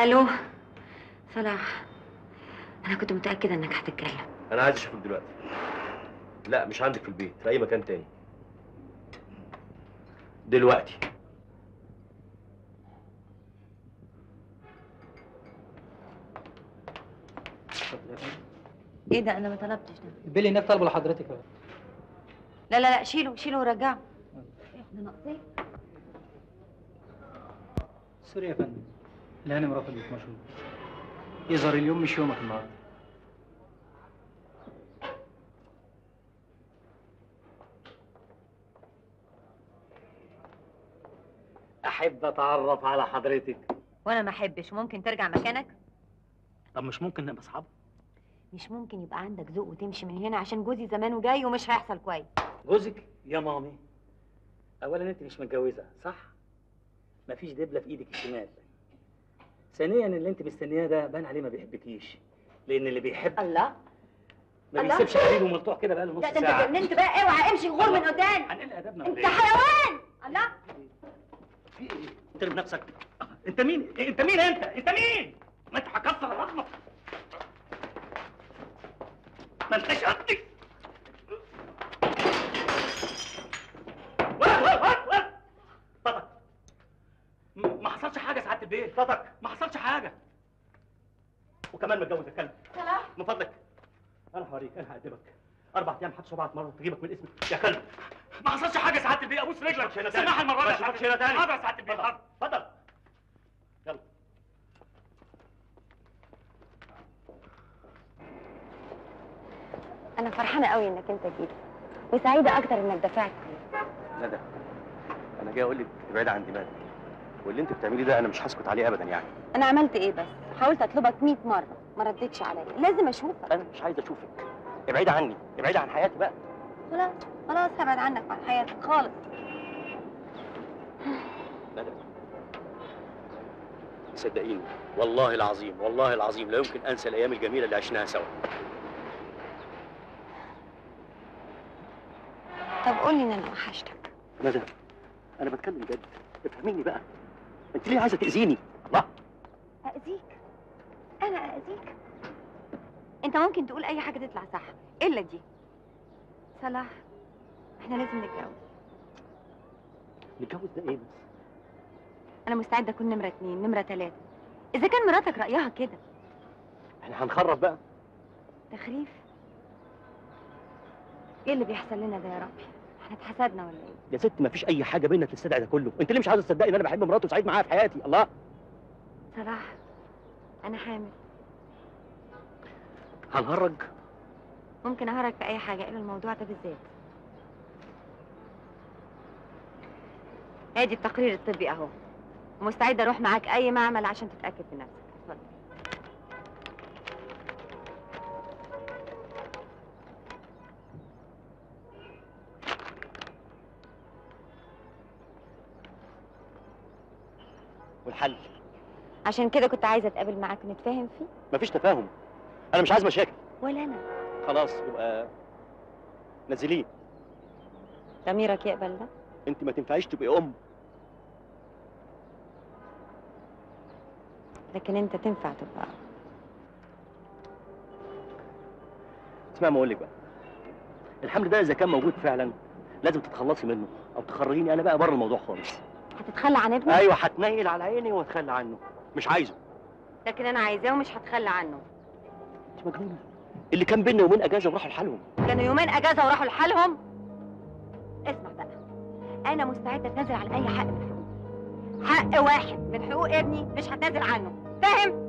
الو صلاح انا كنت متاكده انك هتتكلم انا عايز اشوفك دلوقتي لا مش عندك في البيت في اي مكان تاني دلوقتي ايه ده انا ما طلبتش ده البيل هناك طالبه لحضرتك اهو لا لا لا شيله شيله ورجعه احنا ناقصين سوري يا فندم الهانم رافض مشروع يظهر اليوم مش يومك النهارده احب اتعرف على حضرتك وانا ما احبش ممكن ترجع مكانك طب مش ممكن نبقى اصحاب مش ممكن يبقى عندك ذوق وتمشي من هنا عشان جوزي زمانه جاي ومش هيحصل كويس جوزك يا مامي اولا انت مش متجوزه صح مفيش دبله في ايدك الشمال ثانيا اللي انت مستنياه ده بان عليه ما بيحبكيش لان اللي بيحب الله ما الله. بيسيبش حبيبه ملطوع كده بقاله نص لا ده انت ساعه جننت بقى اوعى امشي غور من قدام هنقل ادبنا انت ولا ايه؟ حيوان الله في ايه؟ احترم نفسك انت مين؟ إيه، انت مين انت؟ انت مين؟ ما انت هكسر العظمه ما انتش قدي وقف وقف وقف وقف فضك م- ما حصلش حاجه يا سعاده البيت فضك ما حصلش حاجه وكمان متجوز الكلب صلاح من فضلك انا هوريك انا هأدبك اربع ايام محدش بعت مره تجيبك من اسمك يا كلب ما حصلش حاجه يا سعاده البيت ابوس رجلك سماح المره دي ما اشوفكش هنا تاني. حاضر يا سعاده البيت حاضر اتفضل يلا انا فرحانه قوي انك انت جيت وسعيده اكتر انك دفعت ندى انا جاي اقول لك ابعدي عن دماغك واللي انت بتعمليه ده انا مش هسكت عليه ابدا يعني انا عملت ايه بس حاولت اطلبك 100 مره ما ردتش عليا لازم اشوفك انا مش عايز اشوفك ابعدي عني ابعدي عن حياتي بقى خلاص خلاص هبعد عنك وعن حياتك خالص ندى صدقيني والله العظيم والله العظيم لا يمكن انسى الايام الجميله اللي عشناها سوا طب قول لي ان انا وحشتك ندى انا بتكلم جد افهميني بقى انت ليه عايزه تاذيني الله اذيك انا اذيك انت ممكن تقول اي حاجه تطلع صح الا دي صلاح احنا لازم نتجوز نتجوز ده ايه بس انا مستعده اكون نمره اتنين نمره تلاته اذا كان مراتك رايها كده احنا هنخرب بقى تخريف ايه اللي بيحصل لنا ده يا ربي احنا اتحسدنا ولا ايه يا ست ما فيش اي حاجه بينا تستدعي ده كله انت ليه مش عايزه تصدقي ان انا بحب مراتي وسعيد معاها في حياتي الله صلاح انا حامل هنهرج ممكن اهرج في اي حاجه الا الموضوع ده بالذات ادي التقرير الطبي اهو ومستعده اروح معاك اي معمل عشان تتاكد بنفسك اتفضل والحل عشان كده كنت عايزه اتقابل معاك ونتفاهم فيه مفيش تفاهم انا مش عايز مشاكل ولا انا خلاص يبقى نزليه ضميرك يقبل ده انت ما تنفعيش تبقي ام لكن انت تنفع تبقى اسمع ما اقول لك بقى الحمل ده اذا كان موجود فعلا لازم تتخلصي منه او تخرجيني انا بقى بره الموضوع خالص هتتخلى عن ابنك ايوه هتنيل على عيني واتخلى عنه مش عايزه لكن انا عايزاه ومش هتخلى عنه انت مجنونه اللي كان بينا يومين اجازه وراحوا لحالهم كانوا يومين اجازه وراحوا لحالهم اسمع بقى انا مستعده اتنازل عن اي حق من حقوقي حق واحد من حقوق ابني مش هتنازل عنه فاهم